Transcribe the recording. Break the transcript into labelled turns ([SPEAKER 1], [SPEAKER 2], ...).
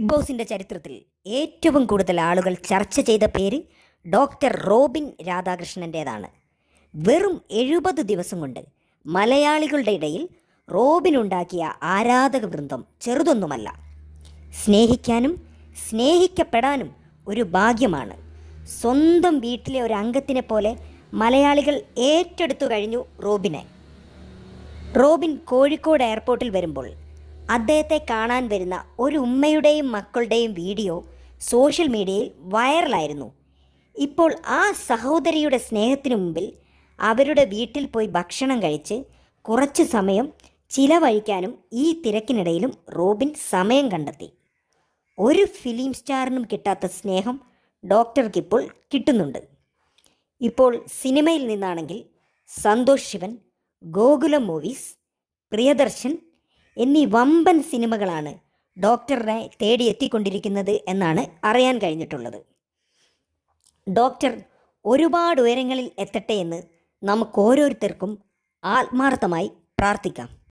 [SPEAKER 1] ബോസിൻ്റെ ചരിത്രത്തിൽ ഏറ്റവും കൂടുതൽ ആളുകൾ ചർച്ച ചെയ്ത പേര് ഡോക്ടർ റോബിൻ രാധാകൃഷ്ണൻ്റേതാണ് വെറും എഴുപത് ദിവസം കൊണ്ട് മലയാളികളുടെ ഇടയിൽ റോബിൻ ഉണ്ടാക്കിയ ആരാധക വൃന്ദം ചെറുതൊന്നുമല്ല സ്നേഹിക്കാനും സ്നേഹിക്കപ്പെടാനും ഒരു ഭാഗ്യമാണ് സ്വന്തം വീട്ടിലെ ഒരു അംഗത്തിനെ പോലെ മലയാളികൾ ഏറ്റെടുത്തു കഴിഞ്ഞു റോബിനെ റോബിൻ കോഴിക്കോട് എയർപോർട്ടിൽ വരുമ്പോൾ അദ്ദേഹത്തെ കാണാൻ വരുന്ന ഒരു ഉമ്മയുടെയും മക്കളുടെയും വീഡിയോ സോഷ്യൽ മീഡിയയിൽ വൈറലായിരുന്നു ഇപ്പോൾ ആ സഹോദരിയുടെ സ്നേഹത്തിനു മുമ്പിൽ അവരുടെ വീട്ടിൽ പോയി ഭക്ഷണം കഴിച്ച് കുറച്ച് സമയം ചിലവഴിക്കാനും ഈ തിരക്കിനിടയിലും റോബിൻ സമയം കണ്ടെത്തി ഒരു ഫിലിം സ്റ്റാറിനും കിട്ടാത്ത സ്നേഹം ഡോക്ടർക്കിപ്പോൾ കിട്ടുന്നുണ്ട് ഇപ്പോൾ സിനിമയിൽ നിന്നാണെങ്കിൽ സന്തോഷ് ശിവൻ ഗോകുലം മൂവീസ് പ്രിയദർശൻ എന്നീ വമ്പൻ സിനിമകളാണ് ഡോക്ടറിനെ തേടിയെത്തിക്കൊണ്ടിരിക്കുന്നത് എന്നാണ് അറിയാൻ കഴിഞ്ഞിട്ടുള്ളത് ഡോക്ടർ ഒരുപാട് ഉയരങ്ങളിൽ എത്തട്ടെ എന്ന് നമുക്ക് ഓരോരുത്തർക്കും ആത്മാർത്ഥമായി പ്രാർത്ഥിക്കാം